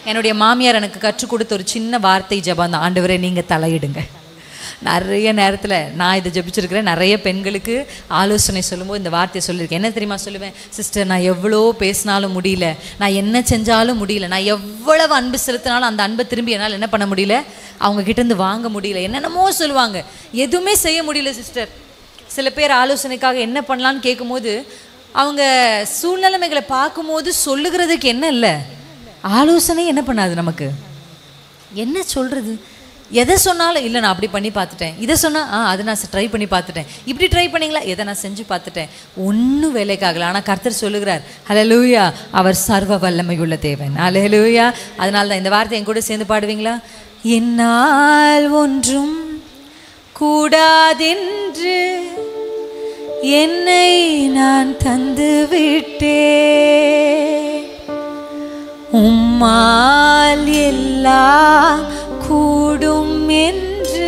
என்னுடைய மாமியார் எனக்கு கற்றுக் கொடுத்த ஒரு சின்ன வார்த்தை ஜெபம் தான் ஆண்டவரே நீங்கள் தலையிடுங்க நிறைய நேரத்தில் நான் இதை ஜெபிச்சிருக்கிறேன் நிறைய பெண்களுக்கு ஆலோசனை சொல்லும்போது இந்த வார்த்தையை சொல்லியிருக்கேன் என்ன தெரியுமா சொல்லுவேன் சிஸ்டர் நான் எவ்வளோ பேசினாலும் முடியல நான் என்ன செஞ்சாலும் முடியல நான் எவ்வளவு அன்பு செலுத்தினாலும் அந்த அன்பை திரும்பி என்னால் என்ன பண்ண முடியல அவங்க கிட்டேருந்து வாங்க முடியல என்னென்னமோ சொல்லுவாங்க எதுவுமே செய்ய முடியல சிஸ்டர் சில பேர் ஆலோசனைக்காக என்ன பண்ணலான்னு கேட்கும்போது அவங்க சூழ்நிலைமைகளை பார்க்கும்போது சொல்லுகிறதுக்கு என்ன இல்லை ஆலோசனை என்ன பண்ணாது நமக்கு என்ன சொல்கிறது எதை சொன்னாலும் இல்லை நான் அப்படி பண்ணி பார்த்துட்டேன் இதை சொன்னால் ஆ அதை நான் ட்ரை பண்ணி பார்த்துட்டேன் இப்படி ட்ரை பண்ணீங்களா எதை நான் செஞ்சு பார்த்துட்டேன் ஒன்றும் வேலைக்காகல ஆனால் கர்த்தர் சொல்லுகிறார் ஹலலூயா அவர் சர்வ வல்லமையுள்ள தேவன் ஹலலூயா அதனால தான் இந்த வார்த்தை என் கூட சேர்ந்து பாடுவீங்களா என்னால் ஒன்றும் கூடாதென்று என்னை நான் தந்து விட்டேன் உம்மால் எல்லாம் கூடும் என்று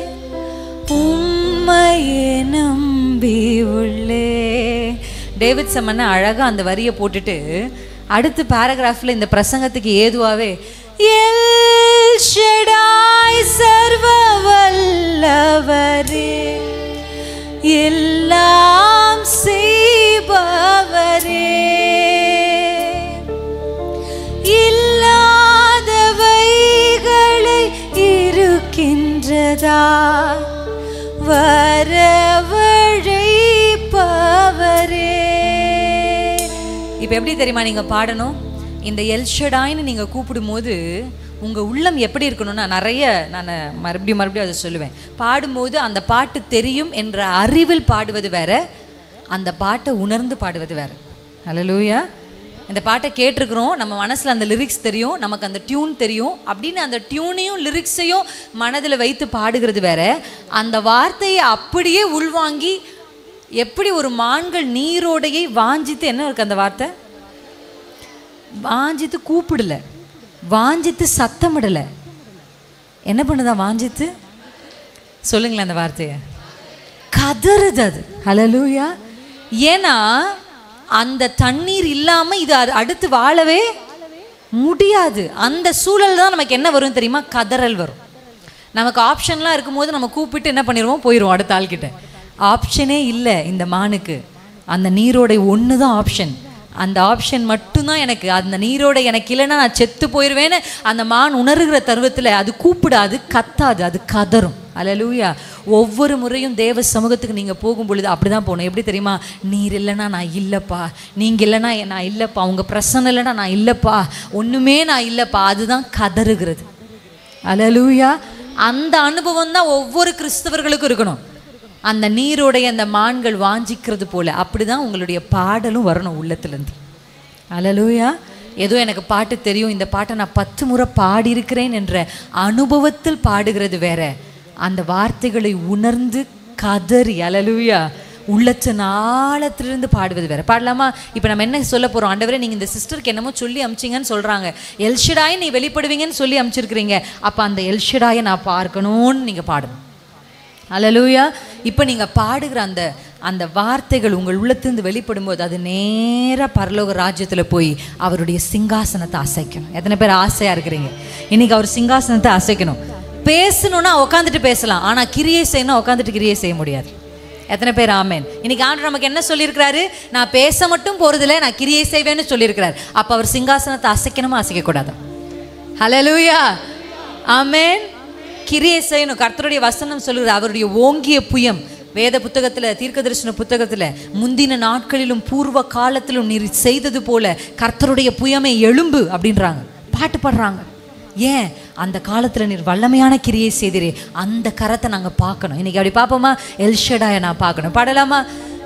உம்மையே நம்பி உள்ளே டேவிட் சம்மன அழகா அந்த வரியை போட்டுட்டு அடுத்த பேராகிராஃப்ல இந்த பிரசங்கத்துக்கு ஏதுவாவே எல் ஷடாய் சர்வ வல்லவரே எல்லாம் செய்பவரே இல்லாதவைகளை இருக்கின்றதா வரவழைப்பவரே இப்போ எப்படி தெரியுமா நீங்க பாடணும் இந்த எல்ஷடாய்னு நீங்க கூப்பிடும்போது உங்க உள்ளம் எப்படி இருக்கணும்னா நிறைய நான் மறுபடியும் மறுபடியும் அதை சொல்லுவேன் பாடும்போது அந்த பாட்டு தெரியும் என்ற அறிவில் பாடுவது வேற அந்த பாட்டை உணர்ந்து பாடுவது வேற ஹalleluya இந்த பாட்டை கேட்டிருக்கிறோம் நம்ம மனசில் அந்த லிரிக்ஸ் தெரியும் நமக்கு அந்த டியூன் தெரியும் அப்படின்னு அந்த டியூனையும் லிரிக்ஸையும் மனதில் வைத்து பாடுகிறது வேற அந்த வார்த்தையை அப்படியே உள்வாங்கி எப்படி ஒரு மான்கள் நீரோடையை வாஞ்சித்து என்ன இருக்கு அந்த வார்த்தை வாஞ்சித்து கூப்பிடல வாஞ்சித்து சத்தமிடல என்ன பண்ணுதா வாஞ்சித்து சொல்லுங்களேன் அந்த வார்த்தையை கதறுது அது ஹalleluya ஏன்னா அந்த தண்ணீர் இல்லாம இது அ- அடுத்து வாழவே முடியாது அந்த சூழல் தான் நமக்கு என்ன வரும் தெரியுமா கதறல் வரும் நமக்கு ஆப்ஷன்லாம் இருக்கும்போது நம்ம கூப்பிட்டு என்ன பண்ணிடுவோம் போயிடுவோம் அடுத்த ஆள்கிட்ட ஆப்ஷனே இல்லை இந்த மானுக்கு அந்த நீரோடை ஒன்று தான் ஆப்ஷன் அந்த ஆப்ஷன் மட்டும்தான் எனக்கு அந்த நீரோடை எனக்கு இல்லைன்னா நான் செத்து போயிடுவேன்னு அந்த மான் உணர்கிற தருவத்தில் அது கூப்பிடாது கத்தாது அது கதறும் அல்லேலூயா ஒவ்வொரு முறையும் தேவ சமூகத்துக்கு நீங்கள் போகும் பொழுது அப்படி தான் போகணும் எப்படி தெரியுமா நீர் இல்லைன்னா நான் இல்லைப்பா நீங்கள் இல்லைன்னா நான் இல்லைப்பா உங்கள் பிரசனை இல்லைன்னா நான் இல்லைப்பா ஒன்றுமே நான் இல்லைப்பா அதுதான் கதறுகிறது அலலூயா அந்த அனுபவம் தான் ஒவ்வொரு கிறிஸ்தவர்களுக்கும் இருக்கணும் அந்த நீரோடைய அந்த மான்கள் வாஞ்சிக்கிறது போல அப்படிதான் உங்களுடைய பாடலும் வரணும் உள்ளத்திலேருந்து அலலூயா ஏதோ எனக்கு பாட்டு தெரியும் இந்த பாட்டை நான் பத்து முறை பாடியிருக்கிறேன் என்ற அனுபவத்தில் பாடுகிறது வேற அந்த வார்த்தைகளை உணர்ந்து கதறி அலலூயா உள்ளத்தின் ஆழத்திலிருந்து பாடுவது வேற பாடலாமா இப்போ நம்ம என்ன சொல்ல போறோம் ஆண்டவரே நீங்க இந்த சிஸ்டருக்கு என்னமோ சொல்லி அமிச்சிங்கன்னு சொல்றாங்க எல்ஷடாய் நீ வெளிப்படுவீங்கன்னு சொல்லி அமிச்சிருக்கிறீங்க அப்ப அந்த எல்ஷடாயை நான் பார்க்கணும்னு நீங்க பாடணும் அலலூயா இப்போ நீங்க பாடுகிற அந்த அந்த வார்த்தைகள் உங்கள் உள்ளத்திலிருந்து வெளிப்படும்போது அது நேரா பரலோக ராஜ்யத்துல போய் அவருடைய சிங்காசனத்தை அசைக்கணும் எத்தனை பேர் ஆசையா இருக்கிறீங்க இன்னைக்கு அவர் சிங்காசனத்தை அசைக்கணும் பேசணும்னா உட்காந்துட்டு பேசலாம் ஆனா கிரியை செய்யணும் உட்காந்துட்டு கிரியை செய்ய முடியாது எத்தனை பேர் ஆமேன் இன்னைக்கு ஆண்டு நமக்கு என்ன சொல்லியிருக்கிறாரு நான் பேச மட்டும் போறதில்ல நான் கிரியை செய்வேன்னு சொல்லியிருக்கிறார் அப்ப அவர் சிங்காசனத்தை அசைக்கணுமா அசைக்க கூடாது ஹalleluya ஆமென் கிரியை செய்யணும் கர்த்தருடைய வசனம் சொல்லுகிறது அவருடைய ஓங்கிய புயம் வேத புத்தகத்துல தீர்க்கதரிசன புத்தகத்துல முந்தின நாட்களிலும் பூர்வ காலத்திலும் நீர் செய்தது போல கர்த்தருடைய புயமே எழும்பு அப்படின்றாங்க பாட்டு பாடுறாங்க ஏன் அந்த காலத்துல நீர் வல்லமையான கிரியை செய்திரே அந்த கரத்தை நாங்க பார்க்கணும் இன்னைக்கு அப்படி பார்ப்போமா எல்ஷடாயை நான் பார்க்கணும் பாடலாமா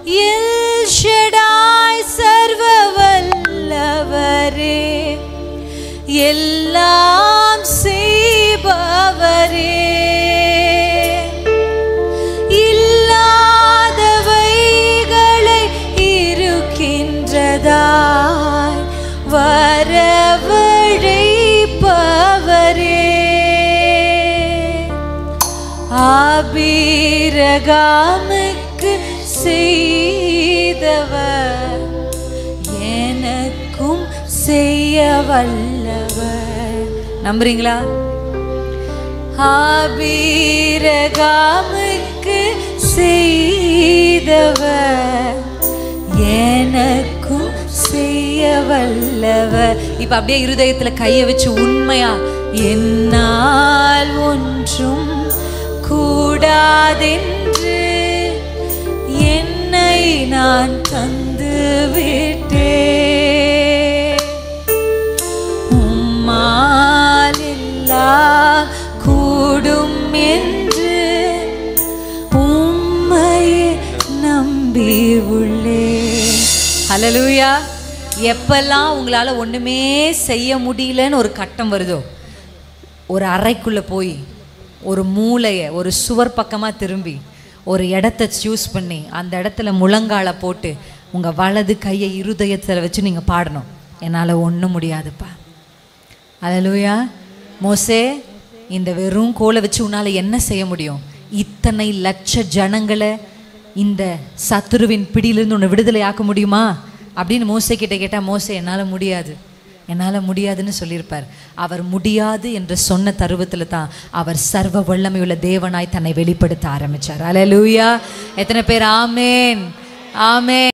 எல்ஷடாய் சர்வ வல்லவரே எல்லாம் செய்பவரே இல்லாதவைகளை இருக்கின்றதாய் வரவழைப்பவரே ஆபிரகாமுக்கு செய்தவர் எனக்கும் செய்ய வல்லவர் நம்புறீங்களா ஆபீரகாமுக்கு செய்தவர் எனக்கும் செய்ய வல்லவர் இப்ப அப்படியே இருதயத்துல கைய வச்சு உண்மையா என்னால் ஒன்றும் கூடாதென்று என்னை நான் தந்து விட்டேன் உம்மால் எல்லாம் கூடும் என்று உம்மையே நம்பி உள்ளே ஹalleluya எப்பெல்லாம் உங்களால ஒண்ணுமே செய்ய முடியலன்னு ஒரு கட்டம் வருதோ ஒரு அறைக்குள்ள போய் ஒரு மூளையை ஒரு சுவர் பக்கமா திரும்பி ஒரு இடத்த சூஸ் பண்ணி அந்த இடத்துல முழங்கால போட்டு உங்க வலது கையை இருதயத்துல வச்சு நீங்க பாடணும் என்னால ஒண்ணும் முடியாதுப்பா அல்லேலூயா மோசே இந்த வெறும் கோலை வச்சு உன்னால என்ன செய்ய முடியும் இத்தனை லட்ச ஜனங்களை இந்த சத்துருவின் பிடியிலிருந்து உன்னை விடுதலை ஆக்க முடியுமா அப்படின்னு மோசே கிட்ட கேட்டா மோசே என்னால முடியாது என்னால முடியாதுன்னு சொல்லியிருப்பார் அவர் முடியாது என்று சொன்ன தருவத்துல தான் அவர் சர்வ வல்லமையுள்ள தேவனாய் தன்னை வெளிப்படுத்த ஆரம்பிச்சார் அல்லேலூயா எத்தனை பேர் ஆமேன் ஆமேன்